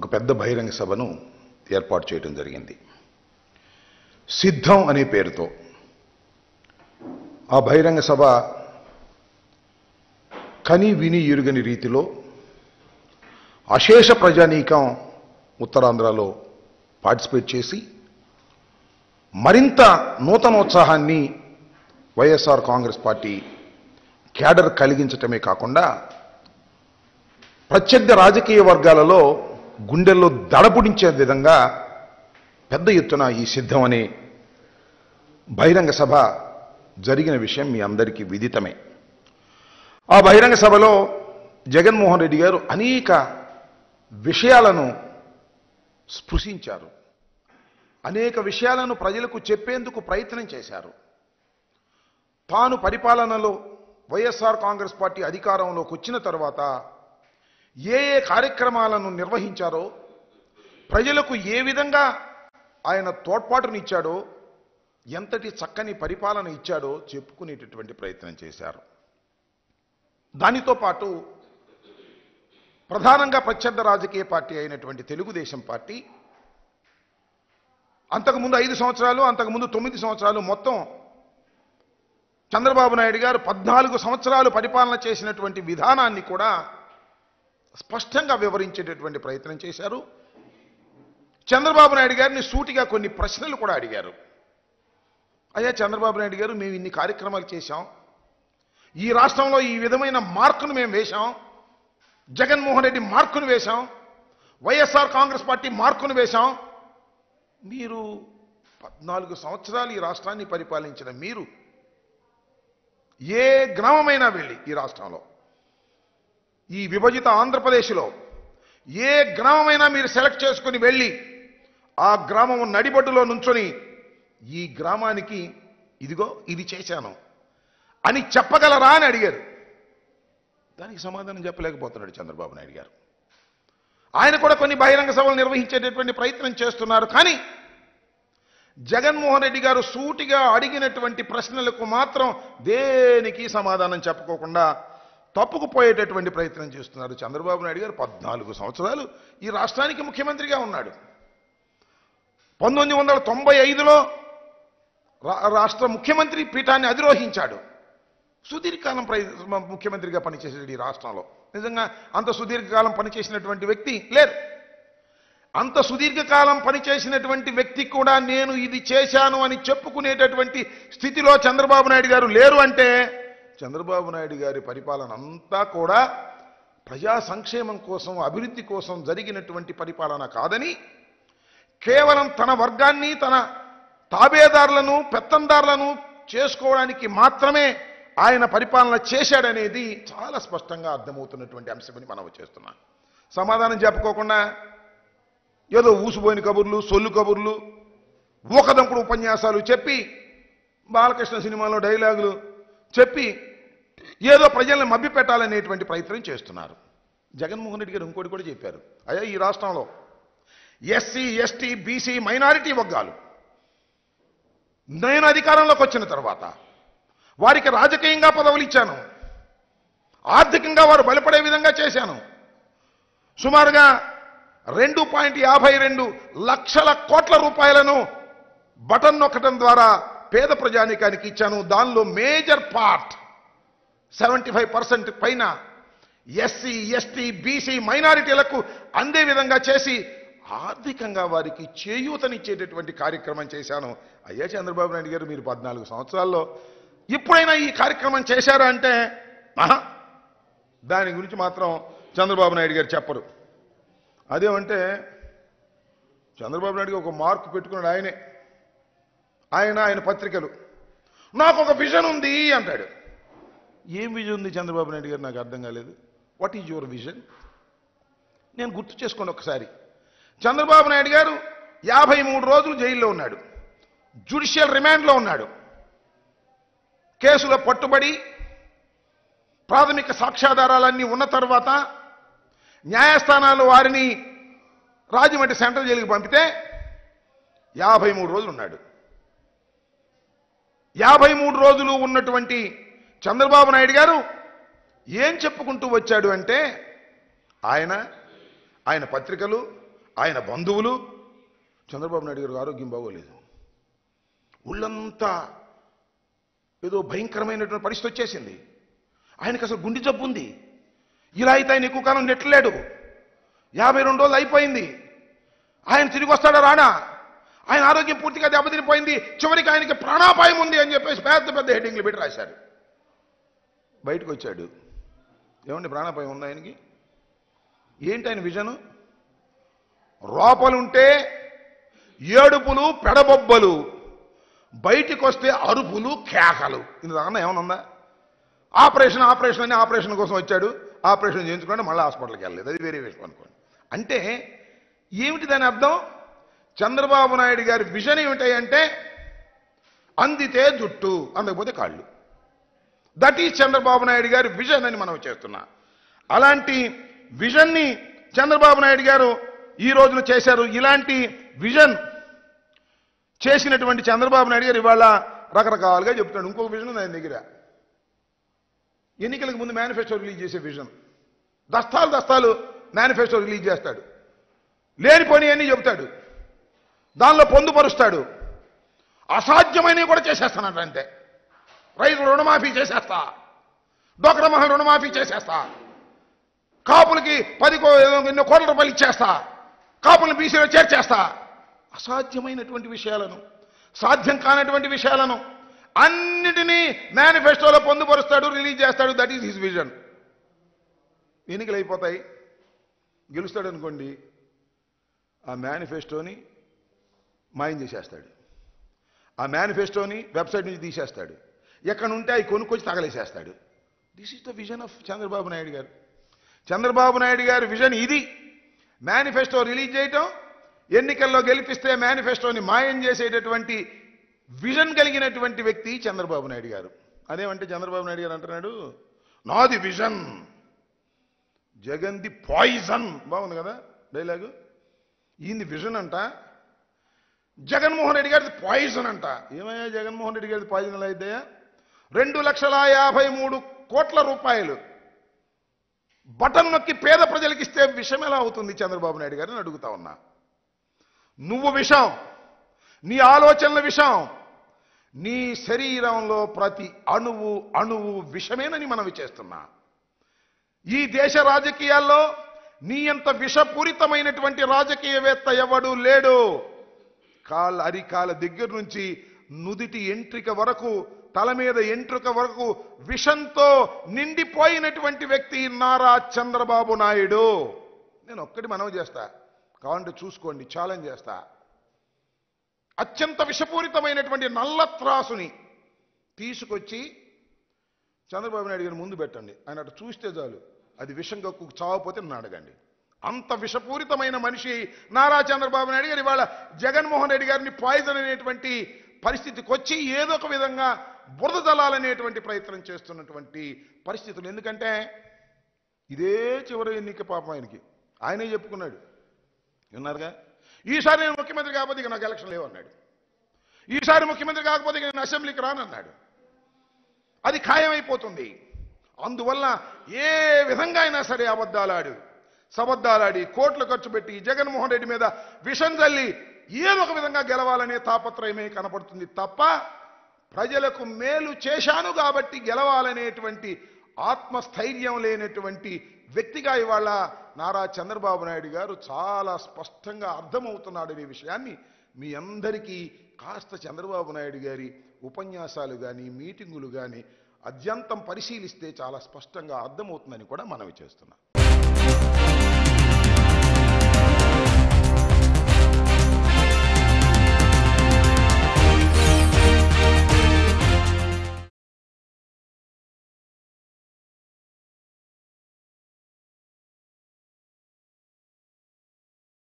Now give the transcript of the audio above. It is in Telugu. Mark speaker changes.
Speaker 1: పెద్ద బహిరంగ సభను ఏర్పాటు చేయడం జరిగింది సిద్ధం అనే పేరుతో ఆ బహిరంగ సభ కని విని ఎరుగని రీతిలో అశేష ప్రజానీకం ఉత్తరాంధ్రలో పార్టిసిపేట్ చేసి మరింత నూతనోత్సాహాన్ని వైఎస్ఆర్ కాంగ్రెస్ పార్టీ క్యాడర్ కలిగించటమే కాకుండా ప్రత్యర్థ రాజకీయ వర్గాలలో గుండెల్లో దడపుడించే విధంగా పెద్ద ఎత్తున ఈ సిద్ధం అనే బహిరంగ సభ జరిగిన విషయం మీ అందరికీ విదితమే ఆ బహిరంగ సభలో జగన్మోహన్ రెడ్డి గారు అనేక విషయాలను స్పృశించారు అనేక విషయాలను ప్రజలకు చెప్పేందుకు ప్రయత్నం చేశారు తాను పరిపాలనలో వైఎస్ఆర్ కాంగ్రెస్ పార్టీ అధికారంలోకి వచ్చిన తర్వాత ఏ ఏ కార్యక్రమాలను నిర్వహించారో ప్రజలకు ఏ విధంగా ఆయన తోడ్పాటునిచ్చాడో ఎంతటి చక్కని పరిపాలన ఇచ్చాడో చెప్పుకునేటటువంటి ప్రయత్నం చేశారు దానితో పాటు ప్రధానంగా ప్రత్యర్థ రాజకీయ పార్టీ అయినటువంటి తెలుగుదేశం పార్టీ అంతకుముందు ఐదు సంవత్సరాలు అంతకుముందు తొమ్మిది సంవత్సరాలు మొత్తం చంద్రబాబు నాయుడు గారు పద్నాలుగు సంవత్సరాలు పరిపాలన చేసినటువంటి విధానాన్ని కూడా స్పష్టంగా వివరించేటటువంటి ప్రయత్నం చేశారు చంద్రబాబు నాయుడు గారిని సూటిగా కొన్ని ప్రశ్నలు కూడా అడిగారు అయ్యా చంద్రబాబు నాయుడు గారు మేము ఇన్ని కార్యక్రమాలు చేశాం ఈ రాష్ట్రంలో ఈ విధమైన మార్కును మేము వేశాం జగన్మోహన్ రెడ్డి మార్కును వేశాం వైఎస్ఆర్ కాంగ్రెస్ పార్టీ మార్కును వేశాం మీరు పద్నాలుగు సంవత్సరాలు ఈ రాష్ట్రాన్ని పరిపాలించిన మీరు ఏ గ్రామమైనా వెళ్ళి ఈ రాష్ట్రంలో ఈ విభజిత ఆంధ్రప్రదేశ్లో ఏ గ్రామమైనా మీరు సెలెక్ట్ చేసుకుని వెళ్ళి ఆ గ్రామం నడిబొడ్డులో నుంచొని ఈ గ్రామానికి ఇదిగో ఇది చేశాను అని చెప్పగలరా అని అడిగారు దానికి సమాధానం చెప్పలేకపోతున్నాడు చంద్రబాబు నాయుడు గారు ఆయన కూడా కొన్ని బహిరంగ సభలు నిర్వహించేటటువంటి ప్రయత్నం చేస్తున్నారు కానీ జగన్మోహన్ రెడ్డి గారు సూటిగా అడిగినటువంటి ప్రశ్నలకు మాత్రం దేనికి సమాధానం చెప్పుకోకుండా తప్పుకుపోయేటటువంటి ప్రయత్నం చేస్తున్నారు చంద్రబాబు నాయుడు గారు పద్నాలుగు సంవత్సరాలు ఈ రాష్ట్రానికి ముఖ్యమంత్రిగా ఉన్నాడు పంతొమ్మిది వందల తొంభై ఐదులో రా- రాష్ట్ర ముఖ్యమంత్రి పీఠాన్ని అధిరోహించాడు సుదీర్ఘకాలం ప్రై ముఖ్యమంత్రిగా పనిచేసాడు ఈ రాష్ట్రంలో నిజంగా అంత సుదీర్ఘకాలం పనిచేసినటువంటి వ్యక్తి లేరు అంత సుదీర్ఘకాలం పనిచేసినటువంటి వ్యక్తి కూడా నేను ఇది చేశాను అని చెప్పుకునేటటువంటి స్థితిలో చంద్రబాబు నాయుడు గారు లేరు అంటే చంద్రబాబు నాయుడు గారి పరిపాలన అంతా కూడా ప్రజా సంక్షేమం కోసం అభివృద్ధి కోసం జరిగినటువంటి పరిపాలన కాదని కేవలం తన వర్గాన్ని తన తాబేదారులను పెత్తందారులను చేసుకోవడానికి మాత్రమే ఆయన పరిపాలన చేశాడనేది చాలా స్పష్టంగా అర్థమవుతున్నటువంటి అంశమని మనం చేస్తున్నాం సమాధానం చెప్పుకోకుండా ఏదో ఊసిపోయిన కబుర్లు సొల్లు కబుర్లు ఊకదంపుడు ఉపన్యాసాలు చెప్పి బాలకృష్ణ సినిమాలో డైలాగులు చెప్పి ఏదో ప్రజల్ని మభ్యపెట్టాలనేటువంటి ప్రయత్నం చేస్తున్నారు జగన్మోహన్ రెడ్డి గారు ఇంకోటి కూడా చెప్పారు అయ్యా ఈ రాష్ట్రంలో ఎస్సీ ఎస్టీ బీసీ మైనారిటీ వర్గాలు నేను అధికారంలోకి వచ్చిన తర్వాత వారికి రాజకీయంగా పదవులు ఇచ్చాను ఆర్థికంగా వారు బలపడే విధంగా చేశాను సుమారుగా రెండు పాయింట్ యాభై రెండు లక్షల కోట్ల రూపాయలను బటన్ నొక్కడం ద్వారా పేద ప్రజానికానికి ఇచ్చాను దానిలో major part seventy five percent పైన ఎస్సీ ఎస్టీ బీసీ మైనారిటీలకు అందే విధంగా చేసి ఆర్థికంగా వారికి చేయూతనిచ్చేటటువంటి కార్యక్రమం చేశాను అయ్యా చంద్రబాబు నాయుడు గారు మీరు పద్నాలుగు సంవత్సరాల్లో ఇప్పుడైనా ఈ కార్యక్రమం చేశారా అంటే ఆహా దాని గురించి మాత్రం చంద్రబాబు నాయుడు గారు చెప్పరు అదేమంటే చంద్రబాబు నాయుడు గారు ఒక మార్కు పెట్టుకున్నాడు ఆయనే ఆయన ఆయన పత్రికలు నాకు ఒక విజన్ ఉంది అంటాడు ఏం విజన్ ఉంది చంద్రబాబు నాయుడు గారు నాకు అర్థం కాలేదు వాట్ ఈజ్ యువర్ విజన్ నేను గుర్తు చేసుకోండి ఒకసారి చంద్రబాబు నాయుడు గారు యాభై మూడు రోజులు జైల్లో ఉన్నాడు జ్యుడిషియల్ రిమాండ్లో ఉన్నాడు కేసులో పట్టుబడి ప్రాథమిక సాక్ష్యాధారాలన్నీ ఉన్న తర్వాత న్యాయస్థానాలు వారిని రాజమండ్రి సెంట్రల్ జైలుకి పంపితే యాభై మూడు రోజులు ఉన్నాడు యాభై మూడు రోజులు ఉన్నటువంటి చంద్రబాబు నాయుడు గారు ఏం చెప్పుకుంటూ వచ్చాడు అంటే ఆయన ఆయన పత్రికలు ఆయన బంధువులు చంద్రబాబు నాయుడు గారికి ఆరోగ్యం బాగోలేదు ఒళ్ళంతా ఏదో భయంకరమైనటువంటి పరిస్థితి వచ్చేసింది ఆయనకు అసలు గుండె జబ్బు ఉంది ఇలా అయితే ఆయన ఎక్కువ కాలం నెట్టలేడు యాభై రెండు రోజులు అయిపోయింది ఆయన తిరిగి వస్తాడా రానా ఆయన ఆరోగ్యం పూర్తిగా దెబ్బతినిపోయింది చివరికి ఆయనకి ప్రాణాపాయం ఉంది అని చెప్పేసి పెద్ద పెద్ద హెడ్డింగ్లు పెట్టి రాశారు బయటకు వచ్చాడు ఏమండి ప్రాణాపాయం ఉంది ఆయనకి ఏంటి ఆయన విజను లోపలుంటే ఏడుపులు పెడబొబ్బలు బయటికి వస్తే అరుపులు కేకలు ఇంతకన్నా ఏమైనా ఉందా ఆపరేషన్ ఆపరేషన్ అని ఆపరేషన్ కోసం వచ్చాడు ఆపరేషన్ చేయించుకుంటే మళ్ళీ హాస్పిటల్కి వెళ్ళలేదు అది వేరే విషయం అనుకోండి అంటే ఏమిటి దాని అర్థం చంద్రబాబు నాయుడు గారి విజన్ ఏమిటాయంటే అందితే జుట్టు అందకపోతే కాళ్ళు దట్ ఈజ్ చంద్రబాబు నాయుడు గారి విజన్ అని మనం చేస్తున్నా అలాంటి విజన్ని చంద్రబాబు నాయుడు గారు ఈ రోజున చేశారు ఇలాంటి విజన్ చేసినటువంటి చంద్రబాబు నాయుడు గారు ఇవాళ రకరకాలుగా చెప్తాడు ఇంకొక విజన్ ఉంది ఆయన దగ్గర ఎన్నికలకు ముందు మేనిఫెస్టో రిలీజ్ చేసే విజన్ దస్తాలు దస్తాలు మేనిఫెస్టో రిలీజ్ చేస్తాడు లేనిపోని అన్ని చెబుతాడు దానిలో పొందుపరుస్తాడు అసాధ్యమైనవి కూడా చేసేస్తానంట అంతే రైతు రుణమాఫీ చేసేస్తా డోక్రా మహల్ రుణమాఫీ చేసేస్తా కాపులకి పది కో- ఎన్నో కోట్ల రూపాయలు ఇచ్చేస్తా కాపులను బీసీలో చేర్చేస్తా అసాధ్యమైనటువంటి విషయాలను సాధ్యం కానటువంటి విషయాలను అన్నిటినీ మేనిఫెస్టోలో పొందుపరుస్తాడు రిలీజ్ చేస్తాడు దట్ ఈస్ హిస్ విజన్ ఎన్నికలు అయిపోతాయి గెలుస్తాడు అనుకోండి ఆ మేనిఫెస్టోని మాయం చేసేస్తాడు ఆ మేనిఫెస్టోని వెబ్సైట్ నుంచి తీసేస్తాడు ఎక్కడ ఉంటే అవి కొనుక్కొచ్చి తగలేసేస్తాడు this is the vision of Chandrababu Naidu garu Chandrababu Naidu గారి విజన్ ఇది మేనిఫెస్టో రిలీజ్ చేయటం ఎన్నికల్లో గెలిపిస్తే మేనిఫెస్టోని మాయం చేసేటటువంటి విజన్ కలిగినటువంటి వ్యక్తి చంద్రబాబు నాయుడు గారు అదేమంటే చంద్రబాబు నాయుడు గారు అంటున్నాడు నాది విజన్ జగన్ది పాయిజన్ బాగుంది కదా డైలాగు ఈయనది విజన్ అంట జగన్మోహన్ రెడ్డి గారిది పాయిజన్ అంట ఏమయ్యా జగన్మోహన్ రెడ్డి గారిది పాయిజన్ ఎలా అయిద్దయ్యా రెండు లక్షల యాభై మూడు కోట్ల రూపాయలు బటన్ నొక్కి పేద ప్రజలకు ఇస్తే విషం ఎలా అవుతుంది చంద్రబాబు నాయుడు గారిని అడుగుతా ఉన్నా నువ్వు విషం నీ ఆలోచనల విషం నీ శరీరంలో ప్రతి అణువు అణువు విషమేనని మనవి చేస్తున్నా ఈ దేశ రాజకీయాల్లో నీ అంత విషపూరితమైనటువంటి రాజకీయవేత్త ఎవడు లేడు కాళ్ళ అరికాల దగ్గర నుంచి నుదిటి ఎంట్రిక వరకు తల మీద ఎంట్రుక వరకు విషంతో నిండిపోయినటువంటి వ్యక్తి నారా చంద్రబాబు నాయుడు నేను ఒక్కటి మనవి చేస్తా కావాలంటే చూసుకోండి ఛాలెంజ్ చేస్తా అత్యంత విషపూరితమైనటువంటి నల్ల త్రాసుని తీసుకొచ్చి చంద్రబాబు నాయుడు గారిని ముందు పెట్టండి ఆయన అటు చూస్తే చాలు అది విషం కక్కు చావపోతే నన్ను అడగండి అంత విషపూరితమైన మనిషి నారా చంద్రబాబు నాయుడు గారు ఇవాళ జగన్మోహన్ రెడ్డి గారిని పాయిజన్ అనేటువంటి పరిస్థితికి వచ్చి ఏదో ఒక విధంగా బురద జలాలనేటువంటి ప్రయత్నం చేస్తున్నటువంటి పరిస్థితులు ఎందుకంటే ఇదే చివరి ఎన్నిక పాపం ఆయనకి ఆయనే చెప్పుకున్నాడు విన్నారుగా ఈసారి నేను ముఖ్యమంత్రి కాకపోతే ఇక నాకు ఎలక్షన్ లేవన్నాడు ఈసారి ముఖ్యమంత్రి కాకపోతే ఇక నేను అసెంబ్లీకి రానన్నాడు అది ఖాయమైపోతుంది అందువల్ల ఏ విధంగా అయినా సరే అబద్ధాలాడు సబద్ధాలాడి కోట్లు ఖర్చు పెట్టి జగన్మోహన్ రెడ్డి మీద విషం చల్లి ఏదో ఒక విధంగా గెలవాలనే తాపత్రయమే కనపడుతుంది తప్ప ప్రజలకు మేలు చేశాను కాబట్టి గెలవాలనేటువంటి ఆత్మస్థైర్యం లేనటువంటి వ్యక్తిగా ఇవాళ నారా చంద్రబాబు నాయుడు గారు చాలా స్పష్టంగా అర్థమవుతున్నాడనే విషయాన్ని మీ అందరికీ కాస్త చంద్రబాబు నాయుడు గారి ఉపన్యాసాలు కానీ మీటింగులు కానీ అత్యంతం పరిశీలిస్తే చాలా స్పష్టంగా అర్థమవుతుందని కూడా మనవి చేస్తున్నాం